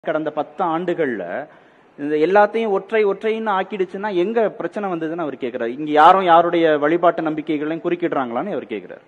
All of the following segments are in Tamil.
கடந்த பத்து ஆண்டுகள்ல இந்த எல்லாத்தையும் ஒற்றை ஒற்றைன்னு ஆக்கிடுச்சுன்னா எங்க பிரச்சனை வந்ததுன்னு அவர் கேக்குறாரு இங்க யாரும் யாருடைய வழிபாட்டு நம்பிக்கைகளையும் குறுக்கிடுறாங்களான்னு அவர் கேக்குறாரு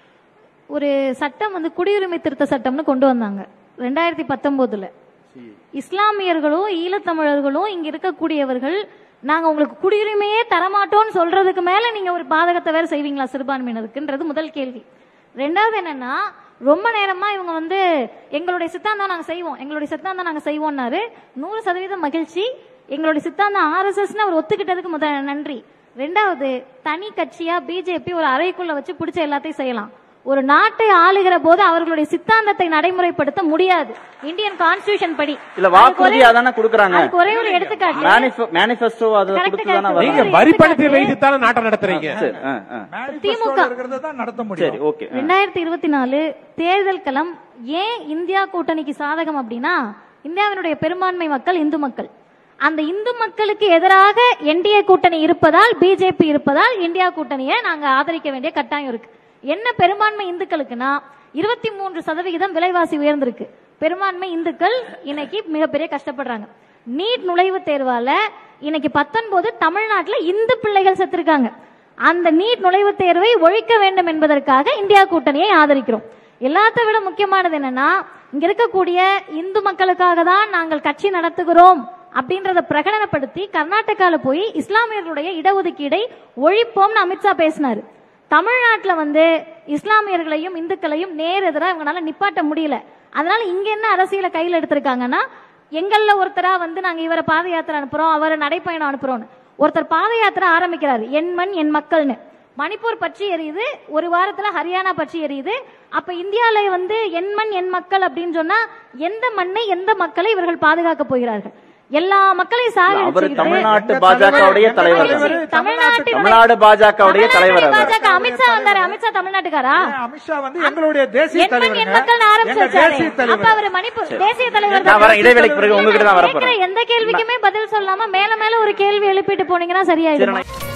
ஒரு சட்டம் வந்து குடியுரிமை திருத்த சட்டம்னு கொண்டு வந்தாங்க ரெண்டாயிரத்தி பத்தொன்பதுல இஸ்லாமியர்களும் ஈழத்தமிழர்களும் இங்க இருக்கக்கூடியவர்கள் நாங்க உங்களுக்கு குடியுரிமையே தரமாட்டோம்னு சொல்றதுக்கு மேல நீங்க ஒரு பாதகத்தை வேற செய்வீங்களா சிறுபான்மையினருக்குன்றது முதல் கேள்வி ரெண்டாவது என்னன்னா ரொம்ப நேரமா இவங்க வந்து எங்களுடைய சித்தாந்தம் நாங்க செய்வோம் எங்களுடைய சித்தாந்தம் நாங்க செய்வோம்னாரு நூறு சதவீதம் மகிழ்ச்சி எங்களுடைய சித்தாந்தம் ஆர்எஸ்எஸ்னு அவர் ஒத்துக்கிட்டதுக்கு முதல் நன்றி ரெண்டாவது தனி கட்சியா பிஜேபி ஒரு அறைக்குள்ள வச்சு பிடிச்ச எல்லாத்தையும் செய்யலாம் ஒரு நாட்டை ஆளுகிற போது அவர்களுடைய சித்தாந்தத்தை நடைமுறைப்படுத்த முடியாது இந்தியன் கான்ஸ்டியூஷன் படி இல்ல அதுக்கு வாக்குறுதியா ஒரே- தானே குடுக்கறாங்க அதுக்கு ஒரே ஒரு எடுத்துக்காட்டு மேனிஃபெஸ்டோ அதை Correct, கொடுத்து தானே correct. நீங்க வராங்க வரி பணத்தை வைத்துத்தானே நாட்டை நடத்துறீங்க சரி ஆ, ஆ. திமுக. இருக்கிறத தான் நடத்த சரி முடியும் ஓகே ஆ. ரெண்டாயிரத்தி இருபத்தி நாலு தேர்தல் களம் ஏன் இந்தியா கூட்டணிக்கு சாதகம் அப்படின்னா இந்தியாவினுடைய பெரும்பான்மை மக்கள் இந்து மக்கள் அந்த இந்து மக்களுக்கு எதிராக என்டிஏ கூட்டணி இருப்பதால் பிஜேபி இருப்பதால் இந்தியா கூட்டணியை நாங்க ஆதரிக்க வேண்டிய கட்டாயம் இருக்கு என்ன பெரும்பான்மை இந்துக்களுக்குன்னா இருபத்தி மூன்று சதவிகிதம் விலைவாசி உயர்ந்திருக்கு பெரும்பான்மை இந்துக்கள் இன்னைக்கு மிகப்பெரிய கஷ்டப்படுறாங்க நீட் நுழைவுத் தேர்வால இன்னைக்கு பத்தொன்பது தமிழ்நாட்டுல இந்து பிள்ளைகள் செத்துருக்காங்க அந்த நீட் நுழைவுத் தேர்வை ஒழிக்க வேண்டும் என்பதற்காக இந்தியா கூட்டணியை ஆதரிக்கிறோம் எல்லாத்தை விட முக்கியமானது என்னன்னா இங்க இருக்கக்கூடிய இந்து மக்களுக்காக தான் நாங்கள் கட்சி நடத்துகிறோம் அப்படின்றத பிரகடனப்படுத்தி கர்நாடகால போய் இஸ்லாமியர்களுடைய இடஒதுக்கீடை ஒழிப்போம்னு அமித்ஷா பேசினாரு தமிழ்நாட்டுல வந்து இஸ்லாமியர்களையும் இந்துக்களையும் நேர் எதிராக இவங்களால நிப்பாட்ட முடியல அதனால இங்க என்ன அரசியலை கையில் எடுத்திருக்காங்கன்னா எங்கள்ல ஒருத்தரா வந்து நாங்க இவரை பாத யாத்திரை அனுப்புறோம் அவரை நடைப்பயணம் அனுப்புறோம்னு ஒருத்தர் பாத யாத்திரை ஆரம்பிக்கிறாரு என் மண் என் மக்கள்னு மணிப்பூர் பற்றி எரியுது ஒரு வாரத்துல ஹரியானா பற்றி எரியுது அப்ப இந்தியால வந்து என் மண் என் மக்கள் அப்படின்னு சொன்னா எந்த மண்ணை எந்த மக்களை இவர்கள் பாதுகாக்க போகிறார்கள் எல்லா மக்களையும் அவர் சாகடிச்சுக்கிட்டு- தமிழ்நாட்டு எங்க பாஜகவுடைய தலைவர், தலைவர் எங்க தமிழ்நாட்டினுடைய- தமிழ்நாடு பாஜகவுடைய தலைவர் அவர் பாஜக அமித்ஷா வந்தாரு அமித்ஷா தமிழ்நாட்டுக்காரா அமித்ஷா வந்து எங்களுடைய தேசிய என் மண் என் தலைவர் மக்கள் எங்க ஆரம்பிச்சாரு தேசிய அப்ப தலைவர் அவர் மணிப்பூர் தேசிய தலைவர் நான் வரேன் இடைவேளைக்கு பிறகு உங்ககிட்ட தான் நான் வரப்போறேன் கேட்கிற எந்த கேள்விக்குமே பதில் சொல்லாம மேல மேல ஒரு கேள்வி எழுப்பிட்டு போனீங்கன்னா சரி சரியாயிடும் நான்